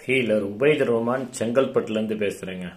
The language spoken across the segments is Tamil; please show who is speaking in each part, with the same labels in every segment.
Speaker 1: ஹீலர் உபைத் ரஹ்மான் செங்கல்பட்டுலேருந்து பேசுகிறேங்க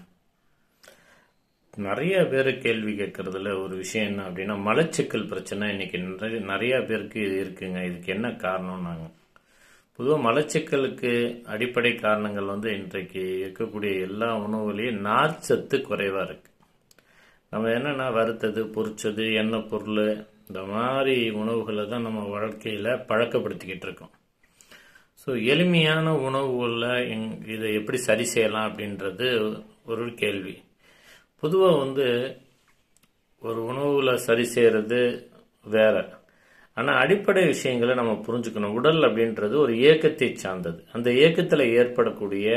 Speaker 1: நிறைய பேர் கேள்வி கேட்கறதுல ஒரு விஷயம் என்ன அப்படின்னா மலச்சிக்கல் பிரச்சனை இன்னைக்கு நிறைய நிறைய பேருக்கு இது இருக்குங்க இதுக்கு என்ன காரணம் நாங்கள் பொதுவாக மலச்சிக்கலுக்கு அடிப்படை காரணங்கள் வந்து இன்றைக்கு இருக்கக்கூடிய எல்லா உணவுகளையும் நார்ச்சத்து குறைவாக இருக்கு நம்ம என்னென்னா வறுத்தது பொரிச்சது எண்ணெய் பொருள் இந்த மாதிரி உணவுகளை தான் நம்ம வாழ்க்கையில் பழக்கப்படுத்திக்கிட்டு இருக்கோம் ஸோ எளிமையான உணவுகளில் எங் இதை எப்படி சரி செய்யலாம் அப்படின்றது ஒரு கேள்வி பொதுவாக வந்து ஒரு உணவில் சரி செய்கிறது வேற ஆனால் அடிப்படை விஷயங்களை நம்ம புரிஞ்சுக்கணும் உடல் அப்படின்றது ஒரு இயக்கத்தை சார்ந்தது அந்த இயக்கத்தில் ஏற்படக்கூடிய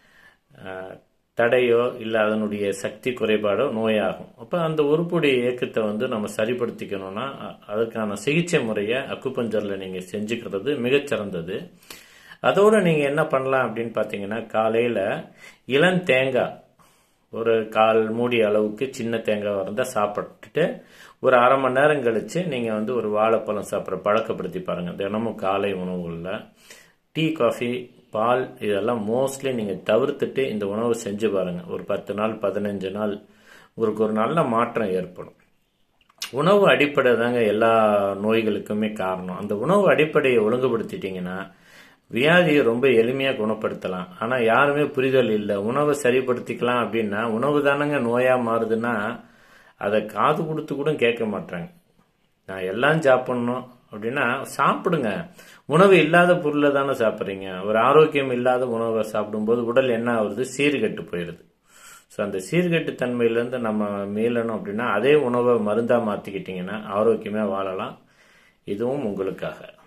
Speaker 1: தடையோ இல்லை அதனுடைய சக்தி குறைபாடோ நோயாகும் அப்போ அந்த உறுப்புடைய இயக்கத்தை வந்து நம்ம சரிப்படுத்திக்கணும்னா அதற்கான சிகிச்சை முறையை அக்குப்பஞ்சரில் நீங்கள் செஞ்சுக்கிறது மிகச்சிறந்தது அதோடு நீங்கள் என்ன பண்ணலாம் அப்படின்னு பார்த்தீங்கன்னா காலையில் இளம் தேங்காய் ஒரு கால் மூடி அளவுக்கு சின்ன தேங்காய் இருந்தால் சாப்பிட்டுட்டு ஒரு அரை மணி நேரம் கழித்து நீங்கள் வந்து ஒரு வாழைப்பழம் சாப்பிட்ற பழக்கப்படுத்தி பாருங்கள் தினமும் காலை உணவுகளில் டீ காஃபி பால் இதெல்லாம் மோஸ்ட்லி நீங்கள் தவிர்த்துட்டு இந்த உணவை செஞ்சு பாருங்கள் ஒரு பத்து நாள் பதினஞ்சு நாள் உங்களுக்கு ஒரு நல்ல மாற்றம் ஏற்படும் உணவு அடிப்படை தாங்க எல்லா நோய்களுக்குமே காரணம் அந்த உணவு அடிப்படையை ஒழுங்குபடுத்திட்டீங்கன்னா வியாதியை ரொம்ப எளிமையாக குணப்படுத்தலாம் ஆனால் யாருமே புரிதல் இல்லை உணவை சரிப்படுத்திக்கலாம் அப்படின்னா உணவு தானங்க நோயாக மாறுதுன்னா அதை காது கொடுத்து கூட கேட்க மாட்டாங்க நான் எல்லாம் சாப்பிட்ணும் அப்படின்னா சாப்பிடுங்க உணவு இல்லாத பொருளை தானே சாப்பிட்றீங்க ஒரு ஆரோக்கியம் இல்லாத உணவை சாப்பிடும்போது உடல் என்ன ஆகுறது சீர்கெட்டு போயிடுது ஸோ அந்த சீர்கெட்டு தன்மையிலேருந்து நம்ம மீளணும் அப்படின்னா அதே உணவை மருந்தாக மாற்றிக்கிட்டிங்கன்னா ஆரோக்கியமாக வாழலாம் இதுவும் உங்களுக்காக